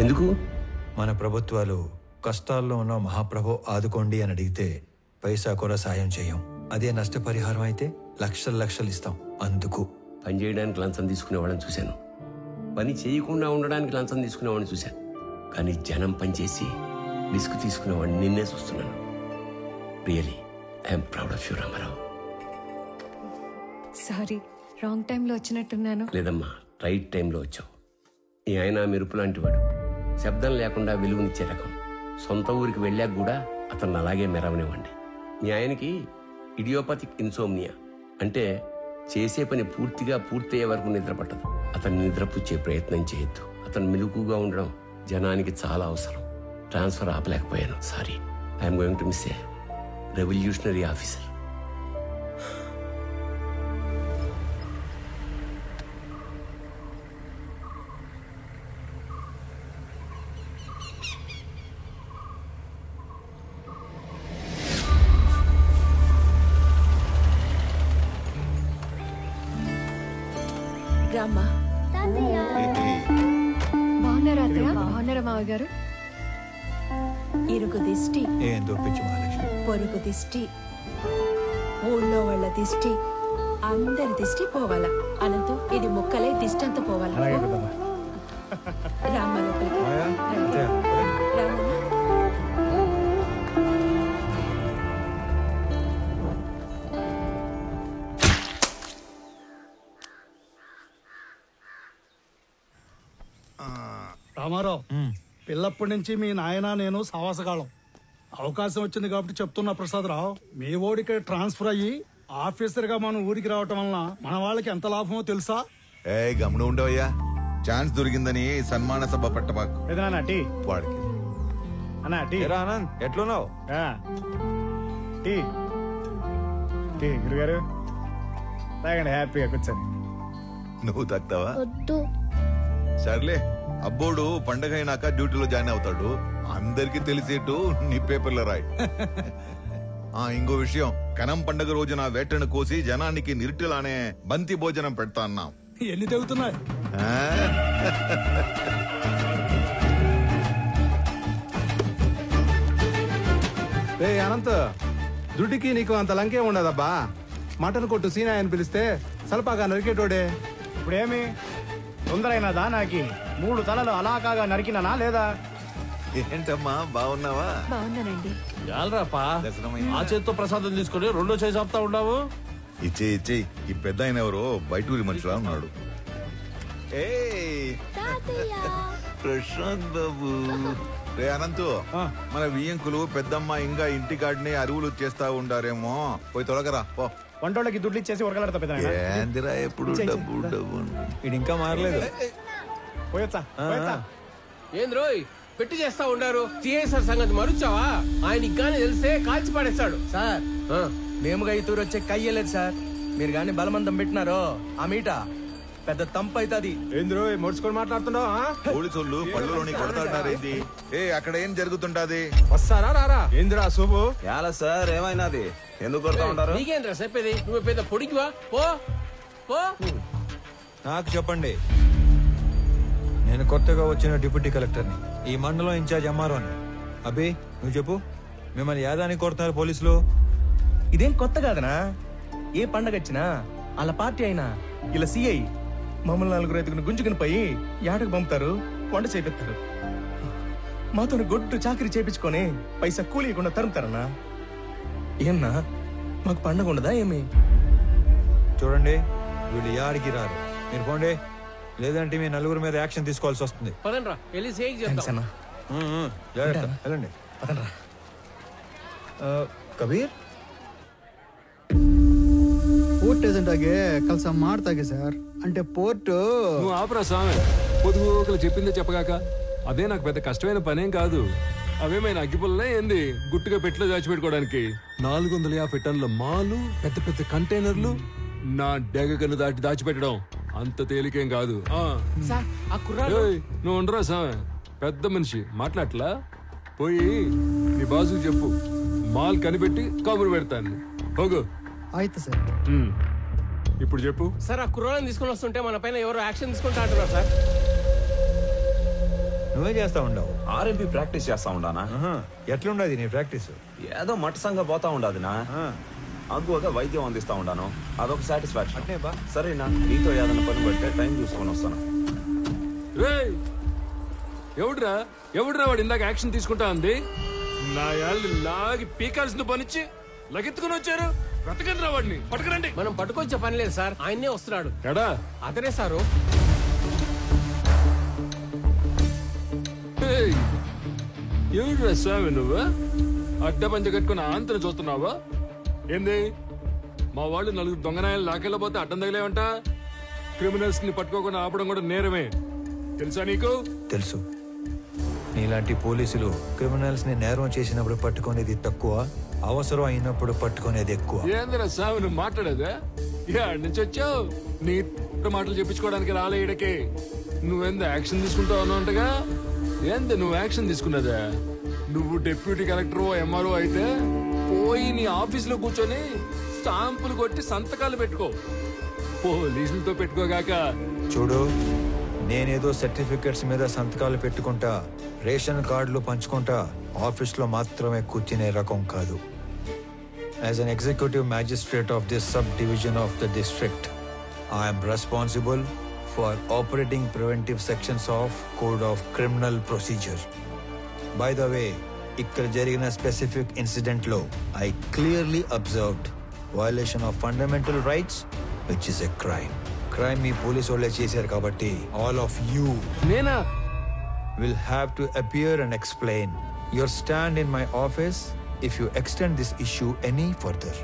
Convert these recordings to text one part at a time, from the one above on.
ఎందుకు మన ప్రభుత్వాలు కష్టాల్లో ఉన్న మహాప్రభు ఆదుకోండి అని అడిగితే పైసా కూడా సాయం చేయం అదే నష్టపరిహారం అయితే లక్షలు లక్షలు ఇస్తాం అందుకు పని చేయడానికి లంచం తీసుకునే వాళ్ళని చూశాను పని చేయకుండా ఉండడానికి లంచం తీసుకునేవాడిని చూశాను కానీ జనం పనిచేసి రిస్క్ తీసుకునేవాడిని నిన్నే చూస్తున్నాను really I'm proud of you Ramarao sorry wrong టైంలో వచ్చినట్టున్నాను లేదమ్మా రైట్ టైంలో వచ్చావు ఈ ఆయన మెరుపు లాంటి వాడు శబ్దం లేకుండా వెలుగునిచ్చే రకం సొంత ఊరికి వెళ్ళాక కూడా అతను అలాగే మెరవనివ్వండి మీ ఆయనకి ఇడియోపతిక్ ఇన్సోమ్నియా అంటే చేసే పని పూర్తిగా పూర్తయ్యే వరకు నిద్ర పట్టదు అతన్ని నిద్రపుచ్చే ప్రయత్నం చేయొద్దు అతను మెలుగుగా ఉండడం జనానికి చాలా అవసరం ట్రాన్స్ఫర్ ఆపలేకపోయాను sorry I'm going to miss a revolutionary officer రామ్మా బాగున్నారా అత్తయ్య బాగున్నారా మావ గారు ఇరుగు దిష్టి ఏం దొప్పించు మహాలక్ష్మి పొరుగు దిష్టి ఊళ్ళో వాళ్ళ దిష్టి అందరి దిష్టి పోవాలా అనంతు ఇది ముక్కలే దిష్టి అంతా పోవాలా రామ్మ లోపలికి రండి. రామమ్మ. రామారావు పిల్లప్పటి నుంచి మీ నాయన నేను సావాసకాలం అవకాశం వచ్చింది కాబట్టి చెప్తున్నా ప్రసాదరావు మీ ఓడికి ట్రాన్స్ఫర్ అయ్యి ఆఫీసర్ గా మనం ఊరికి రావటం వలన మన వాళ్ళకి ఎంత లాభమో తెలుసా ఏ గమనం ఉండవయ్యా ఛాన్స్ దొరికిందని సన్మాన సభ పెట్టబాకు ఏదన్నా టీ వాడికి అన్నా టీ ఏరా ఆనంద్ ఎట్లున్నావు ఆ. టీ టీ గురుగారు తాగండి హ్యాపీగా కూర్చొని నువ్వు తక్కువా సర్లే అబ్బోడు పండగ అయినాక డ్యూటీలో జాయిన్ అవుతాడు అందరికి తెలిసేట్టు నీ పేపర్లో రాయి ఆ ఇంకో విషయం కనం పండగ రోజున వేటను కోసి జనానికి నిరుటిలానే బంతి భోజనం పెడతా అన్నాం ఎన్ని తెగుతున్నాయి ఆ? రే అనంత్ దుడ్డికి నీకు అంత లంకే ఉండదబ్బా మటన్ కొట్టు సీనా అని పిలిస్తే సలపాగా నరికేటోడే ఇప్పుడేమి తొందరైనదా నాకి మూడు తలలు అలా కాగా నరికినానా లేదా ఏంటమ్మా బాగున్నావా బాగున్నానండి చాలరాపా దర్శనమైందా? ఆ చేత్తో ప్రసాదం తీసుకొని రెండో చేయి చెప్తా ఉన్నావు ఇచ్చే ఇచ్చే ఈ పెద్ద ఆయన ఎవరో బయట ఊరి మనిషిలా ఉన్నాడు ఏయ్ ప్రశాంత్ బాబు రే అనంతు మన వియ్యంకులు పెద్దమ్మ ఇంకా ఇంటికాడిని అరువులు చేస్తా ఉండారేమో పోయి తొలగరా పో వంటోళ్ళకి దుడ్లు ఇచ్చేసి ఉరకలాడతా పెద్ద ఏందిరా ఎప్పుడు డబ్బు డబ్బు ఇది ఇంకా మారలేదు పోయొచ్చా పోయొచ్చా ఏంద్రోయ్ పెట్టి చేస్తా ఉండారు సిఐసార్ సంగతి మరుచావా ఆయనకి గాని తెలిస్తే కాల్చి పాడేస్తాడు సార్ మేముగా ఈ తూరు వచ్చే కయ్యలేదు సార్ మీరు గాని బలమందం పెట్టినారో ఆ మీట పెద్ద తంపు అవుతుంది ఏంద్రో మొడుచుకొని మాట్లాడుతున్నావు పోలీసులు పళ్ళలోని కొడతాడారేంది ఏ అక్కడ ఏం జరుగుతుంటాది వస్తారా రారా ఏంద్రా శుభు ఎలా సార్ ఏమైనాది ఎందుకు కొడతా ఉంటారు నీకేంద్రా చెప్పేది నువ్వు పెద్ద పొడికివా పో పో నాకు చెప్పండి నేను కొత్తగా వచ్చిన డిప్యూటీ కలెక్టర్ని ఈ మండలం ఇన్ఛార్జ్ ఎంఆర్ఓని అభి నువ్వు చెప్పు మిమ్మల్ని యాదానికి కొడుతున్నారు పోలీసులు ఇదేం కొత్త కాదనా ఏ పండగ వచ్చినా వాళ్ళ పార్టీ అయినా ఇలా సిఐ మమ్మల్ని నలుగురు ఐదుగురు గుంజుకుని పోయి యాడకు పంపుతారు వంట చేపిస్తారు మాతో గొడ్డు చాకరీ చేపించుకొని పైసా కూలీయకుండా తరుముతారన్నా ఏమన్నా మాకు పండగ ఉండదా ఏమి చూడండి వీళ్ళు యాడికి రారు మీరు పోండి లేదంటే మీ నలుగురు మీద యాక్షన్ తీసుకోవాల్సి వస్తుంది పదండ్రా వెళ్ళి సేక్ థ్యాంక్స్ చేద్దాం అన్నా ఉమ్, ఉమ్, జాగ్రత్త వెళ్ళండి పదండ్రా. ఆ, కబీర్ ಪೋರ್ಟ್ ಏಜೆಂಟ್ ಆಗಿ ಕೆಲಸ ಮಾಡ್ತಾಗೆ ಸರ್ అంటే పోర్టు నువ్వు ఆపరా స్వామి పొదుగు ఒకరు చెప్పిందే చెప్పగాక అదే నాకు పెద్ద కష్టమైన పనేం కాదు అవేమైనా అగ్గిపుల్లనే ఏంది గుట్టుగా పెట్టిలో దాచిపెట్టుకోవడానికి నాలుగు వందల యాభై టన్నుల మాలు పెద్ద పెద్ద కంటైనర్లు నా డెగకను దాటి దాచిపెట్టడం అంత తేలికేం కాదు ఆ. సార్ ఆ కుర్రాడు ఏయ్, నువ్వు ఉండరా స్వామి పెద్ద మనిషి మాట్లాడలా పోయి నీ బాసుకు చెప్పు మాల్ కనిపెట్టి కబురు పెడతాను పోగు ಆಯ್ತು ಸರ್ ఉమ్. ఇప్పుడు చెప్పు సార్ ఆ కుర్రాళ్ళని తీసుకొని వస్తుంటే మన పైన ఎవరు యాక్షన్ తీసుకుంటా అంటున్నారు సార్ నువ్వే చేస్తా ఉండవు ఆర్ఎంపీ ప్రాక్టీస్ చేస్తా ఉండానా ఎట్లుండదు నీ ప్రాక్టీస్ ఏదో మట్టసంగా పోతా ఉండదునా అగ్గువగా వైద్యం అందిస్తా ఉండాను అదొక సాటిస్ఫాక్షన్ సరేనా నీతో ఏదైనా పని పడితే టైం చూసుకొని వస్తాను రేయ్ ఎవడురా ఎవడురా వాడు ఇందాక యాక్షన్ తీసుకుంటా ఉంది నా యాళ్ళు లాగి పీకాల్సిన పనిచ్చి లగెత్తుకుని వచ్చారు బ్రతకండి రా వాడిని పట్టుకురండి మనం పట్టుకొచ్చే పని లేదు సార్ ఆయన్నే వస్తున్నాడు ఎడా అతనే సారు ఏయ్, ఎవడురా స్వామి నువ్వు అడ్డ పంచ కట్టుకుని ఆంతను చూస్తున్నావా ఏంది మా వాళ్ళు నలుగురు దొంగనాయాలు లాకెళ్ళబోతే అడ్డం తగిలేవంట క్రిమినల్స్ ని పట్టుకోకుండా ఆపడం కూడా నేరమే తెలుసా నీకు తెలుసు నీలాంటి పోలీసులు క్రిమినల్స్ ని నేరం చేసినప్పుడు పట్టుకునేది తక్కువ అవసరం అయినప్పుడు పట్టుకునేది ఎక్కువ ఏందిరా స్వామి నువ్వు మాట్లాడేదా ఏడు నుంచి వచ్చావు నీ మాటలు చెప్పించుకోవడానికి రాలే ఈడకి నువ్వెంత యాక్షన్ తీసుకుంటావు అన్నట్టుగా ఏంది నువ్వు యాక్షన్ తీసుకున్నదా నువ్వు డిప్యూటీ కలెక్టర్ ఎంఆర్ఓ అయితే పోయి నీ ఆఫీసులో కూర్చొని స్టాంపులు కొట్టి సంతకాలు పెట్టుకో పోలీసులతో పెట్టుకోగాక చూడు నేనేదో సర్టిఫికెట్స్ మీద సంతకాలు పెట్టుకుంటా రేషన్ కార్డులు పంచుకుంటా ఆఫీస్లో మాత్రమే కూర్చునే రకం కాదు as an executive magistrate of this sub division of the district I'm responsible for operating preventive sections of code of criminal procedure by the way ఇక్కడ జరిగిన స్పెసిఫిక్ ఇన్సిడెంట్ లో I clearly observed violation of fundamental rights which is a crime crime మీ police వాళ్ళే చేశారు కాబట్టి all of you నేనా will have to appear and explain your stand in my office if you extend this issue any further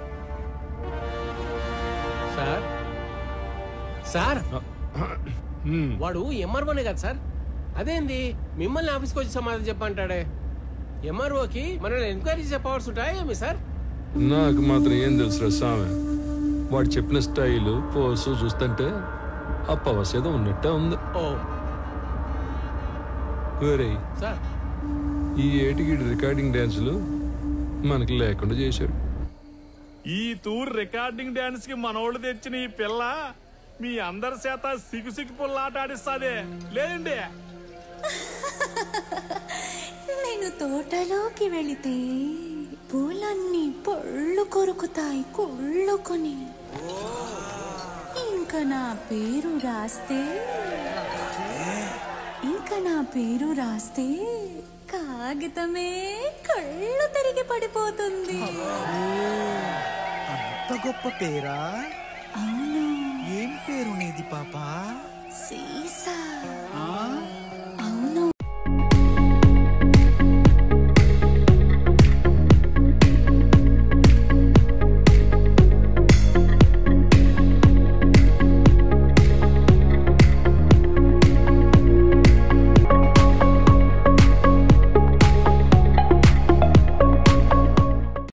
sir sir వాడు ఎంఆర్ఓనే కదా sir అదేంది మిమ్మల్ని ఆఫీస్కి వచ్చి సమాధానం చెప్పంటాడే ఎంఆర్ఓకి మనల్ని ఎంక్వైరీ చెప్పవలసి ఉంటాయా ఏమి సార్ నాకు మాత్రం ఏం తెలుసురా స్వామి వాడు చెప్పిన స్టైలు పోసు చూస్తుంటే అప్పవసేదో ఉన్నట్టే ఉంది ఓ ఒరేయ్ సార్ ఈ ఏటికి రికార్డింగ్ డ్యాన్సులు మనకి లేకుండా చేశాడు ఈ టూర్ రికార్డింగ్ డాన్స్ కి మనోళ్ళు తెచ్చిన ఈ పిల్ల మీ అందరి చేత సిగ్గు సిగ్గు పుల్లాట ఆడిస్తాదే లేదండి నేను తోటలోకి వెళితే పూలన్నీ పొళ్ళు కొరుకుతాయి కుళ్ళుకొని ఇంకా నా పేరు రాస్తే ఇంకా నా పేరు రాస్తే కాగితమే కళ్ళు తిరిగి పడిపోతుంది అంత గొప్ప పేరా అవును ఏం పేరు నీది పాపా సీసా